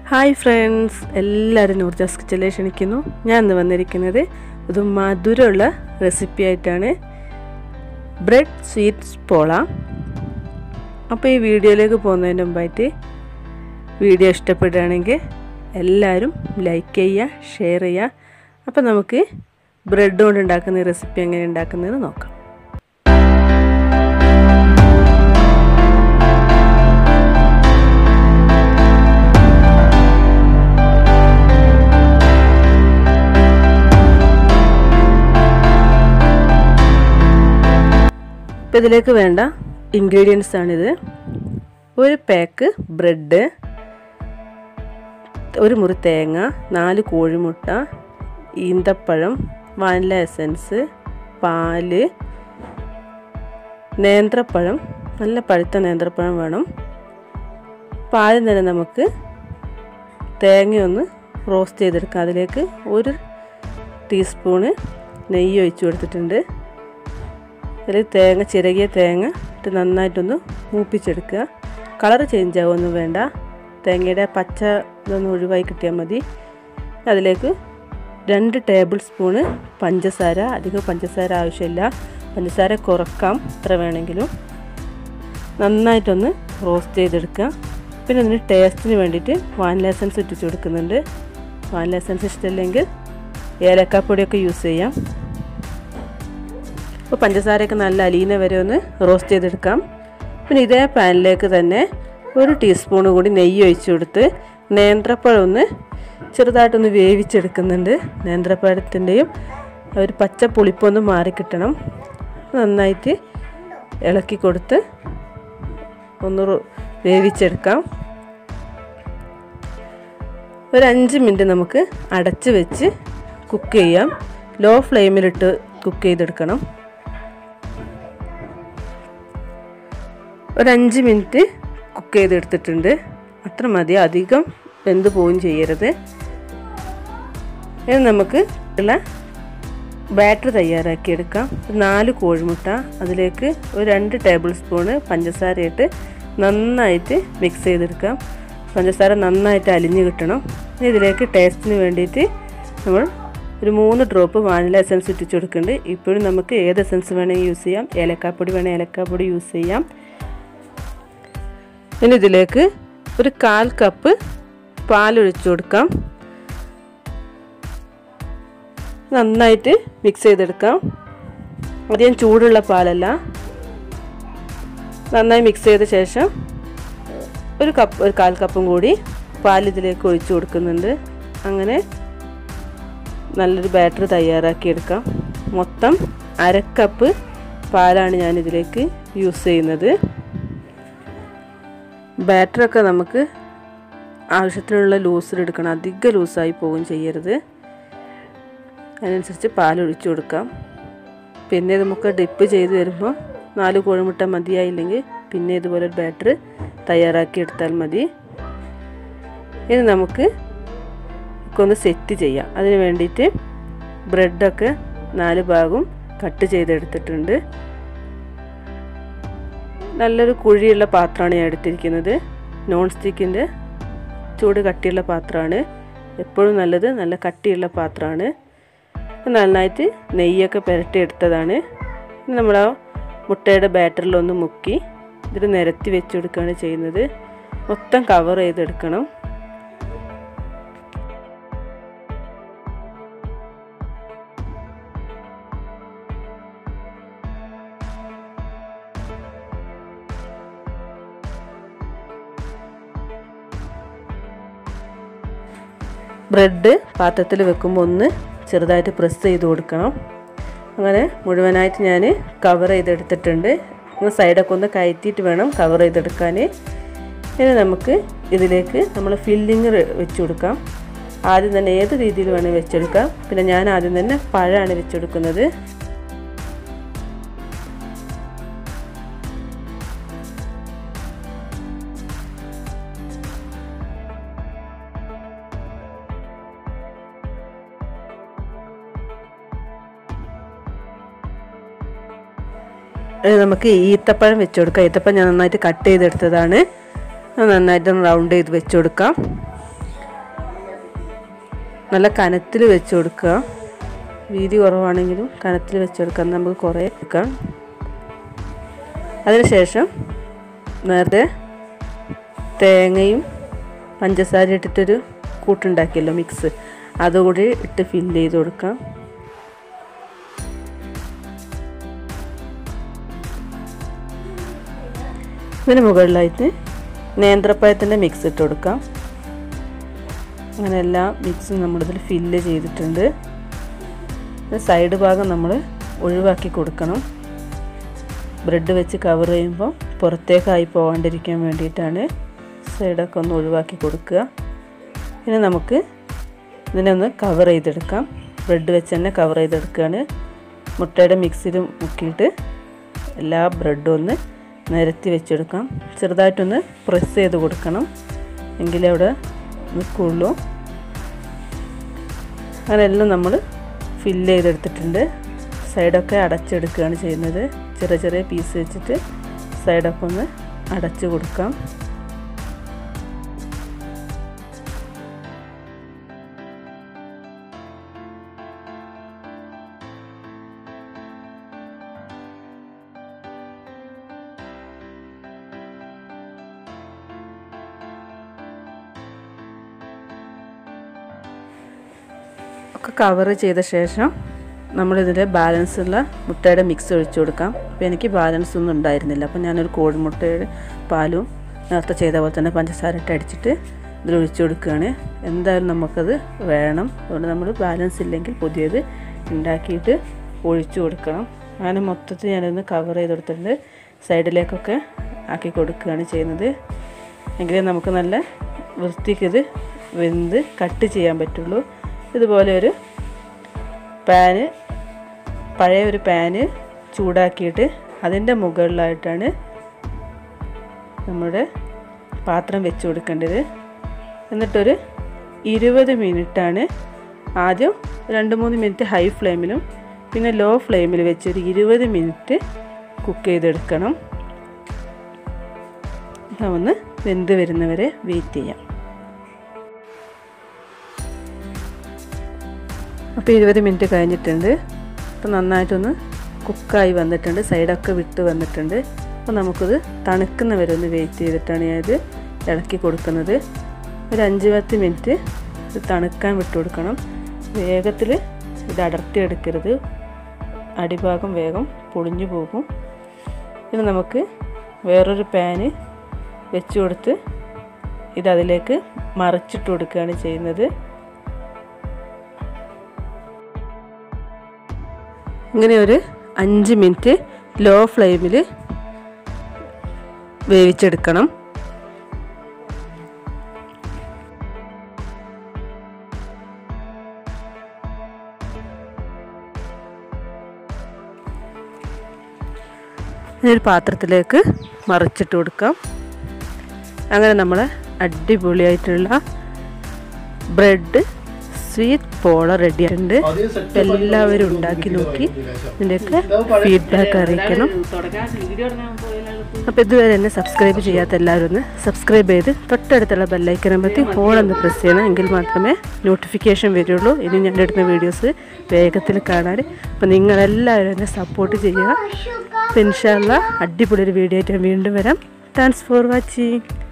hi friends എല്ലാവരും നൂർജാസ് കിച്ചണിലേക്ക് ക്ഷണിക്കുന്നു ഞാൻ ഇന്ന് വന്നിരിക്കുന്നത് ഇത് മധുരമുള്ള റെസിപ്പി ആയിട്ടാണ് ബ്രെഡ് സ്വീറ്റ്സ് പോള അപ്പോൾ ഈ വീഡിയോയിലേക്ക് പോകുന്നതിന് മുമ്പായിട്ട് വീഡിയോ ഇഷ്ടപ്പെടുകയാണെങ്കിൽ എല്ലാവരും ലൈക്ക് ചെയ്യുക ഷെയർ ചെയ്യുക അപ്പോൾ നമുക്ക് ബ്രെഡ് കൊണ്ട് ഉണ്ടാക്കുന്ന ഈ റെസിപ്പി എങ്ങനെ ഉണ്ടാക്കുന്നതെന്ന് നോക്കാം ഇപ്പം ഇതിലേക്ക് വേണ്ട ഇൻഗ്രീഡിയൻസ് ആണിത് ഒരു പാക്ക് ബ്രെഡ് ഒരു മുറി തേങ്ങ നാല് കോഴിമുട്ട ഈന്തപ്പഴം വാനില എസൻസ് പാല് നേന്ത്രപ്പഴം നല്ല പഴുത്ത നേന്ത്രപ്പഴം വേണം പാലിൽ തന്നെ നമുക്ക് തേങ്ങയൊന്ന് റോസ്റ്റ് ചെയ്തെടുക്കാം അതിലേക്ക് ഒരു ടീസ്പൂണ് നെയ്യ് ഒഴിച്ചു കൊടുത്തിട്ടുണ്ട് അതിൽ തേങ്ങ ചിരകിയ തേങ്ങ ഇട്ട് നന്നായിട്ടൊന്ന് മൂപ്പിച്ചെടുക്കുക കളർ ചേഞ്ച് ആവുമൊന്നും വേണ്ട തേങ്ങയുടെ പച്ച ഇതൊന്ന് ഒഴിവായി കിട്ടിയാൽ മതി അതിലേക്ക് രണ്ട് ടേബിൾ സ്പൂണ് പഞ്ചസാര അധികം പഞ്ചസാര ആവശ്യമില്ല പഞ്ചസാര കുറക്കാം എത്ര വേണമെങ്കിലും നന്നായിട്ടൊന്ന് റോസ്റ്റ് ചെയ്തെടുക്കുക പിന്നെ അതിന് ടേസ്റ്റിന് വേണ്ടിയിട്ട് വാനില എസൻസ് ഇട്ടിച്ച് കൊടുക്കുന്നുണ്ട് വാനില എസൻസ് ഇഷ്ടമില്ലെങ്കിൽ ഏലക്കാപ്പൊടിയൊക്കെ യൂസ് ചെയ്യാം അപ്പോൾ പഞ്ചസാരയൊക്കെ നല്ല അലീന വരെ ഒന്ന് റോസ്റ്റ് ചെയ്തെടുക്കാം പിന്നെ ഇതേ പാനിലേക്ക് തന്നെ ഒരു ടീസ്പൂൺ കൂടി നെയ്യ് ഒഴിച്ചു കൊടുത്ത് നേന്ത്രപ്പഴം ഒന്ന് ചെറുതായിട്ടൊന്ന് വേവിച്ചെടുക്കുന്നുണ്ട് നേന്ത്രപ്പഴത്തിൻ്റെയും ഒരു പച്ച പുളിപ്പൊന്ന് മാറിക്കിട്ടണം നന്നായിട്ട് ഇളക്കി കൊടുത്ത് ഒന്ന് വേവിച്ചെടുക്കാം ഒരു അഞ്ച് മിനിറ്റ് നമുക്ക് അടച്ച് വെച്ച് കുക്ക് ചെയ്യാം ലോ ഫ്ലെയിമിലിട്ട് കുക്ക് ചെയ്തെടുക്കണം ഒരു അഞ്ച് മിനിറ്റ് കുക്ക് ചെയ്തെടുത്തിട്ടുണ്ട് അത്ര മതി അധികം വെന്ത് പോവുകയും ചെയ്യരുത് ഇനി നമുക്ക് ഉള്ള ബാറ്റർ തയ്യാറാക്കിയെടുക്കാം നാല് കോഴിമുട്ട അതിലേക്ക് ഒരു രണ്ട് ടേബിൾ സ്പൂണ് പഞ്ചസാര ഇട്ട് നന്നായിട്ട് മിക്സ് ചെയ്തെടുക്കാം പഞ്ചസാര നന്നായിട്ട് അലിഞ്ഞ് കിട്ടണം ഇതിലേക്ക് ടേസ്റ്റിന് വേണ്ടിയിട്ട് നമ്മൾ ഒരു മൂന്ന് ഡ്രോപ്പ് വാനില എസൻസ് ഇട്ടിച്ച് കൊടുക്കുന്നുണ്ട് ഇപ്പോഴും നമുക്ക് ഏത് എസൻസ് വേണമെങ്കിൽ യൂസ് ചെയ്യാം ഏലക്കാപ്പൊടി വേണമെങ്കിൽ ഏലക്കാപ്പൊടി യൂസ് ചെയ്യാം ഇനി ഇതിലേക്ക് ഒരു കാൽ കപ്പ് പാലൊഴിച്ചു കൊടുക്കാം നന്നായിട്ട് മിക്സ് ചെയ്തെടുക്കാം അധികം ചൂടുള്ള പാലല്ല നന്നായി മിക്സ് ചെയ്ത ശേഷം ഒരു കപ്പ് ഒരു കാൽ കപ്പും കൂടി പാൽ ഇതിലേക്ക് ഒഴിച്ചു കൊടുക്കുന്നുണ്ട് അങ്ങനെ നല്ലൊരു ബാറ്റർ തയ്യാറാക്കിയെടുക്കാം മൊത്തം അരക്കപ്പ് പാലാണ് ഞാൻ ഇതിലേക്ക് യൂസ് ചെയ്യുന്നത് ബാറ്ററൊക്കെ നമുക്ക് ആവശ്യത്തിനുള്ള ലൂസിലെടുക്കണം അധികം ലൂസായി പോവുകയും ചെയ്യരുത് അതിനനുസരിച്ച് പാലൊഴിച്ചു കൊടുക്കാം പിന്നെ നമുക്ക് ഡിപ്പ് ചെയ്ത് വരുമ്പോൾ നാല് കോഴിമുട്ട മതിയായില്ലെങ്കിൽ പിന്നെ ഇതുപോലെ ഒരു ബാറ്റർ തയ്യാറാക്കി എടുത്താൽ മതി ഇനി നമുക്ക് ഒന്ന് സെറ്റ് ചെയ്യാം അതിന് വേണ്ടിയിട്ട് ബ്രെഡൊക്കെ നാല് ഭാഗവും കട്ട് ചെയ്തെടുത്തിട്ടുണ്ട് നല്ലൊരു കുഴിയുള്ള പാത്രമാണ് ഞാൻ എടുത്തിരിക്കുന്നത് നോൺ സ്റ്റിക്കിൻ്റെ ചൂട് കട്ടിയുള്ള പാത്രമാണ് എപ്പോഴും നല്ലത് നല്ല കട്ടിയുള്ള പാത്രമാണ് നന്നായിട്ട് നെയ്യൊക്കെ പുരട്ടിയെടുത്തതാണ് നമ്മൾ ആ മുട്ടയുടെ ബാറ്ററിലൊന്ന് മുക്കി ഇതിൽ നിരത്തി വെച്ച് കൊടുക്കുകയാണ് ചെയ്യുന്നത് മൊത്തം കവർ ചെയ്തെടുക്കണം ബ്രെഡ് പാത്രത്തിൽ വെക്കുമ്പോൾ ഒന്ന് ചെറുതായിട്ട് പ്രസ് ചെയ്ത് കൊടുക്കണം അങ്ങനെ മുഴുവനായിട്ട് ഞാൻ കവർ ചെയ്തെടുത്തിട്ടുണ്ട് ഒന്ന് സൈഡൊക്കെ ഒന്ന് കയറ്റിയിട്ട് വേണം കവർ ചെയ്തെടുക്കാൻ ഇനി നമുക്ക് ഇതിലേക്ക് നമ്മൾ ഫില്ലിങ് വെച്ച് കൊടുക്കാം ആദ്യം തന്നെ ഏത് രീതിയിൽ വേണമെങ്കിൽ വെച്ചെടുക്കാം പിന്നെ ഞാൻ ആദ്യം തന്നെ പഴമാണ് വെച്ചെടുക്കുന്നത് നമുക്ക് ഈത്തപ്പഴം വെച്ച് കൊടുക്കാം ഈത്തപ്പഴം ഞാൻ നന്നായിട്ട് കട്ട് ചെയ്തെടുത്തതാണ് നന്നായിട്ട് റൗണ്ട് ചെയ്ത് വെച്ച് കൊടുക്കാം നല്ല കനത്തിൽ വെച്ച് കൊടുക്കുക വീതി കുറവാണെങ്കിലും കനത്തിൽ വെച്ച് കൊടുക്കാം നമുക്ക് കുറേ എടുക്കാം അതിനുശേഷം നേരത്തെ തേങ്ങയും പഞ്ചസാര ഇട്ടിട്ടൊരു കൂട്ടുണ്ടാക്കിയല്ലോ മിക്സ് അതുകൂടി ഇട്ട് ഫില്ല് ചെയ്ത് കൊടുക്കാം ഇതിന് മുകളിലായിട്ട് നേന്ത്രപ്പഴത്തിൻ്റെ മിക്സ് ഇട്ട് കൊടുക്കാം അങ്ങനെ എല്ലാ മിക്സും നമ്മളിതിൽ ഫില്ല് ചെയ്തിട്ടുണ്ട് സൈഡ് ഭാഗം നമ്മൾ ഒഴിവാക്കി കൊടുക്കണം ബ്രെഡ് വെച്ച് കവർ ചെയ്യുമ്പോൾ പുറത്തേക്കായി പോകാണ്ടിരിക്കാൻ വേണ്ടിയിട്ടാണ് സൈഡൊക്കെ ഒന്ന് ഒഴിവാക്കി കൊടുക്കുക ഇനി നമുക്ക് ഇതിനെ ഒന്ന് കവർ ചെയ്തെടുക്കാം ബ്രെഡ് വെച്ച് തന്നെ കവർ ചെയ്തെടുക്കുകയാണ് മുട്ടയുടെ മിക്സിൽ മുക്കിയിട്ട് എല്ലാ ബ്രെഡും ഒന്ന് നിരത്തി വെച്ചെടുക്കാം ചെറുതായിട്ടൊന്ന് പ്രസ് ചെയ്ത് കൊടുക്കണം എങ്കിലേ അവിടെ നിൽക്കുള്ളൂ അങ്ങനെ എല്ലാം നമ്മൾ ഫില്ല് ചെയ്തെടുത്തിട്ടുണ്ട് സൈഡൊക്കെ അടച്ചെടുക്കുകയാണ് ചെയ്യുന്നത് ചെറിയ ചെറിയ പീസ് വെച്ചിട്ട് സൈഡൊക്കെ ഒന്ന് അടച്ചു കൊടുക്കാം ഒക്കെ കവർ ചെയ്ത ശേഷം നമ്മളിതിൽ ബാലൻസ് ഉള്ള മുട്ടയുടെ മിക്സ് ഒഴിച്ചു കൊടുക്കാം അപ്പോൾ എനിക്ക് ബാലൻസ് ഒന്നും ഉണ്ടായിരുന്നില്ല അപ്പോൾ ഞാനൊരു കോഴിമുട്ടയുടെ പാലും നേരത്തെ ചെയ്ത പോലെ തന്നെ പഞ്ചസാര ഇട്ട് അടിച്ചിട്ട് ഇതിൽ ഒഴിച്ചു കൊടുക്കുകയാണ് എന്തായാലും നമുക്കത് വേണം അതുകൊണ്ട് നമ്മൾ ബാലൻസ് ഇല്ലെങ്കിൽ പുതിയത് ഉണ്ടാക്കിയിട്ട് ഒഴിച്ചു കൊടുക്കണം അങ്ങനെ മൊത്തത്തിൽ ഞാനൊന്ന് കവർ ചെയ്ത് കൊടുത്തിട്ടുണ്ട് സൈഡിലേക്കൊക്കെ ആക്കി കൊടുക്കുകയാണ് ചെയ്യുന്നത് എങ്കിലേ നമുക്ക് നല്ല വൃത്തിക്ക് ഇത് വെന്ത് കട്ട് ചെയ്യാൻ പറ്റുള്ളൂ ഇതുപോലെ ഒരു പാന് പഴയ ഒരു പാന് ചൂടാക്കിയിട്ട് അതിൻ്റെ മുകളിലായിട്ടാണ് നമ്മുടെ പാത്രം വെച്ച് കൊടുക്കേണ്ടത് എന്നിട്ടൊരു ഇരുപത് മിനിറ്റാണ് ആദ്യം രണ്ട് മൂന്ന് മിനിറ്റ് ഹൈ ഫ്ലെയിമിലും പിന്നെ ലോ ഫ്ലെയിമിൽ വെച്ച് ഒരു ഇരുപത് മിനിറ്റ് കുക്ക് ചെയ്തെടുക്കണം ഒന്ന് വെന്ത് വരുന്നവരെ വെയിറ്റ് ചെയ്യാം അപ്പോൾ ഇരുപത് മിനിറ്റ് കഴിഞ്ഞിട്ടുണ്ട് അപ്പോൾ നന്നായിട്ടൊന്ന് കുക്കായി വന്നിട്ടുണ്ട് സൈഡൊക്കെ വിട്ട് വന്നിട്ടുണ്ട് അപ്പോൾ നമുക്കിത് തണുക്കുന്ന വരെ ഒന്ന് വെയിറ്റ് ചെയ്തിട്ടാണ് ഞാനിത് ഇളക്കി കൊടുക്കുന്നത് ഒരു അഞ്ച് പത്ത് മിനിറ്റ് ഇത് തണുക്കാൻ വിട്ട് കൊടുക്കണം വേഗത്തിൽ ഇത് അടർത്തി എടുക്കരുത് അടിഭാഗം വേഗം പൊളിഞ്ഞു പോകും ഇനി നമുക്ക് വേറൊരു പാന് വെച്ച് കൊടുത്ത് ഇത് അതിലേക്ക് മറിച്ചിട്ട് കൊടുക്കുകയാണ് ചെയ്യുന്നത് ഇങ്ങനെ ഒരു അഞ്ച് മിനിറ്റ് ലോ ഫ്ലെയിമിൽ വേവിച്ചെടുക്കണം ഒരു പാത്രത്തിലേക്ക് മറിച്ചിട്ട് കൊടുക്കാം അങ്ങനെ നമ്മൾ അടിപൊളിയായിട്ടുള്ള ബ്രെഡ് സ്വീറ്റ് പോള റെഡി ആയിട്ടുണ്ട് എല്ലാവരും ഉണ്ടാക്കി നോക്കി ഇതിൻ്റെയൊക്കെ ഫീഡ്ബാക്ക് അറിയിക്കണം അപ്പോൾ ഇതുവരെ എന്നെ സബ്സ്ക്രൈബ് ചെയ്യാത്ത എല്ലാവരും ഒന്ന് സബ്സ്ക്രൈബ് ചെയ്ത് തൊട്ടടുത്തുള്ള ബെല്ലൈക്കൻ അമർത്തി ഓളൊന്ന് പ്രസ് ചെയ്യണം എങ്കിൽ മാത്രമേ നോട്ടിഫിക്കേഷൻ വരുള്ളൂ ഇനി ഞാൻ എടുക്കുന്ന വീഡിയോസ് വേഗത്തിൽ കാണാൻ അപ്പോൾ നിങ്ങളെല്ലാവരും എന്നെ സപ്പോർട്ട് ചെയ്യുക അപ്പോൾ ഇൻഷാല്ല അടിപൊളി ഒരു വീഡിയോ ആയിട്ട് ഞാൻ വീണ്ടും വരാം താങ്ക്സ് ഫോർ വാച്ചിങ്